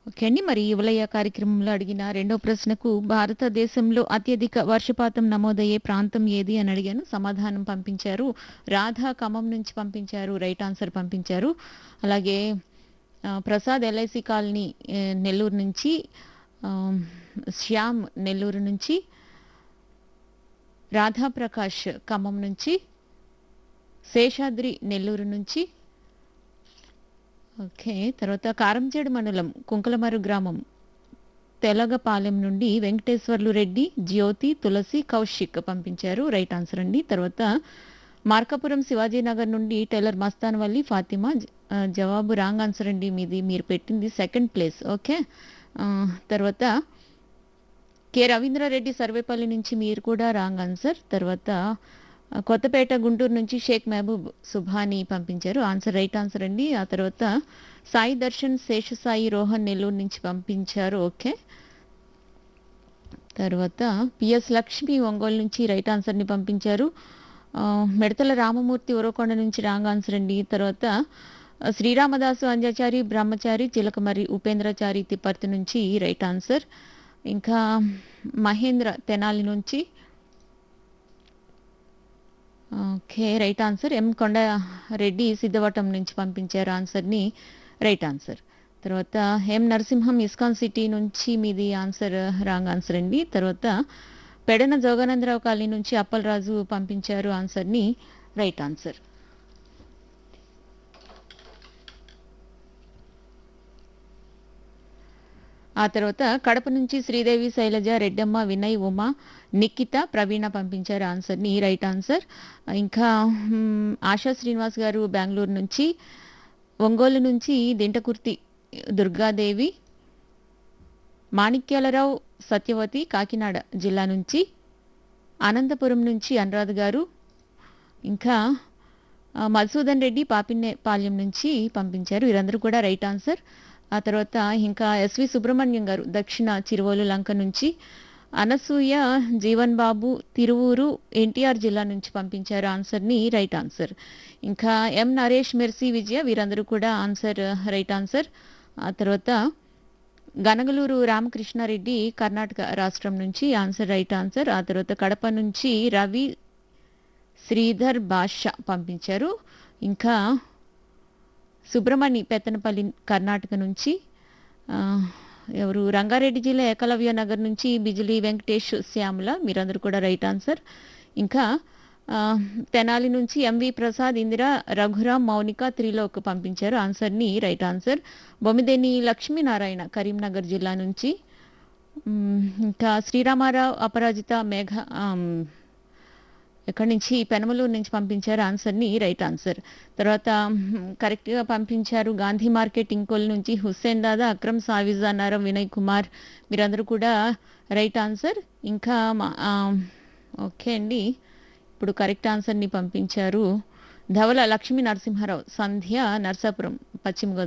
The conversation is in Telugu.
ఓకే అండి మరి యువలయ కార్యక్రమంలో అడిగిన రెండో ప్రశ్నకు భారతదేశంలో అత్యధిక వర్షపాతం నమోదయ్యే ప్రాంతం ఏది అని అడిగాను సమాధానం పంపించారు రాధా ఖమ్మం నుంచి పంపించారు రైట్ ఆన్సర్ పంపించారు అలాగే ఆ, ప్రసాద్ ఎల్ఐసి కాలనీ ఏ, నెల్లూరు నుంచి ఆ, శ్యామ్ నెల్లూరు నుంచి రాధాప్రకాష్ ఖమ్మం నుంచి శేషాద్రి నెల్లూరు నుంచి ఓకే తర్వాత కారంచేడు మండలం కుంకలమరు గ్రామం తెలగపాలెం నుండి వెంకటేశ్వర్లు రెడ్డి జ్యోతి తులసి కౌశిక్ పంపించారు రైట్ ఆన్సర్ అండి తర్వాత మార్కాపురం శివాజీనగర్ నుండి టైలర్ మస్తాన్ వల్లి ఫాతిమా జ- ఆ, జవాబు రాంగ్ ఆన్సర్ అండి మీది మీరు పెట్టింది సెకండ్ ప్లేస్ ఓకే ఆ, తర్వాత కె రవీంద్రారెడ్డి సర్వేపల్లి నుంచి మీరు కూడా రాంగ్ ఆన్సర్ తర్వాత ఆ, కొత్తపేట గుంటూరు నుంచి షేక్ మహబూబ్ సుభాని పంపించారు ఆన్సర్ రైట్ ఆన్సర్ అండి ఆ తర్వాత సాయి దర్శన్ శేషసాయి రోహన్ నెల్లూరు నుంచి పంపించారు ఓకే తర్వాత పిఎస్ లక్ష్మి ఒంగోలు నుంచి రైట్ ఆన్సర్ని పంపించారు ఆ, మిడతల రామమూర్తి ఉరవకొండ నుంచి రాంగ్ ఆన్సర్ అండి తర్వాత ఆ, శ్రీరామదాసు అంజాచారి బ్రహ్మచారి చిలకమరి ఉపేంద్రచారి తిప్పర్తి నుంచి రైట్ ఆన్సర్ ఇంకా మహేంద్ర తెనాలి నుంచి ఓకే రైట్ ఆన్సర్ ఎం కొండ రెడ్డి సిద్ధవటం నుంచి పంపించారు ఆన్సర్ని రైట్ ఆన్సర్ తర్వాత ఎం నరసింహం ఇస్కాన్ సిటీ నుంచి మీది ఆన్సర్ రాంగ్ ఆన్సర్ అండి తర్వాత పెడన జోగానందరావు కాలనీ నుంచి అప్పలరాజు పంపించారు ఆన్సర్ని రైట్ ఆన్సర్ ఆ తర్వాత కడప నుంచి శ్రీదేవి శైలజ రెడ్డమ్మ వినయ్ ఉమ నిఖిత ప్రవీణ పంపించారు ఆన్సర్ని రైట్ ఆన్సర్ ఇంకా మ్, ఆశా శ్రీనివాస్ గారు బెంగళూరు నుంచి ఒంగోలు నుంచి దింటకుర్తి దుర్గాదేవి మాణిక్యాలరావు సత్యవతి కాకినాడ జిల్లా నుంచి అనంతపురం నుంచి అనురాధ్ గారు ఇంకా ఆ, మధుసూదన్ రెడ్డి పాపిన్నే పాల్యం నుంచి పంపించారు వీరందరూ కూడా రైట్ ఆన్సర్ ఆ తర్వాత ఇంకా ఎస్వి సుబ్రహ్మణ్యం గారు దక్షిణ చిరువోలు లంక నుంచి అనసూయ జీవన్ బాబు తిరువూరు ఎన్టీఆర్ జిల్లా నుంచి పంపించారు ఆన్సర్ని రైట్ ఆన్సర్ ఇంకా ఎం నరేష్ మెర్సీ విజయ వీరందరూ కూడా ఆన్సర్ రైట్ ఆన్సర్ ఆ తర్వాత గనగలూరు రామకృష్ణారెడ్డి కర్ణాటక రాష్ట్రం నుంచి ఆన్సర్ రైట్ ఆన్సర్ ఆ తర్వాత కడప నుంచి రవి శ్రీధర్ బాషా పంపించారు ఇంకా సుబ్రహ్మణి పెత్తనపల్లి కర్ణాటక నుంచి ఆ, ఎవరు రంగారెడ్డి జిల్లా ఏకలవ్య నగర్ నుంచి బిజిలీ వెంకటేష్ శ్యామల మీరందరూ కూడా రైట్ ఆన్సర్ ఇంకా ఆ, తెనాలి నుంచి ఎంవి ప్రసాద్ ఇందిర రఘురామ్ మౌనిక త్రిలోక్ పంపించారు ఆన్సర్ని రైట్ ఆన్సర్ బొమ్మిదేని లక్ష్మీనారాయణ కరీంనగర్ జిల్లా నుంచి మ్, ఇంకా శ్రీరామారావు అపరాజిత మేఘ ఆమ్, ఎక్కడి నుంచి పెనమలూరు నుంచి పంపించారు ఆన్సర్ని రైట్ ఆన్సర్ తర్వాత మ్, కరెక్ట్గా పంపించారు గాంధీ మార్కెట్ ఇంకోల్ నుంచి హుస్సేన్ దాదా అక్రమ్ సావిజ్ అన్నారు వినయ్ కుమార్ మీరందరూ కూడా రైట్ ఆన్సర్ ఇంకా మా- ఆ, ఓకే అండి ఇప్పుడు కరెక్ట్ ఆన్సర్ని పంపించారు ధవల లక్ష్మీ నరసింహారావు సంధ్య నర్సాపురం పశ్చిమ గోదావరి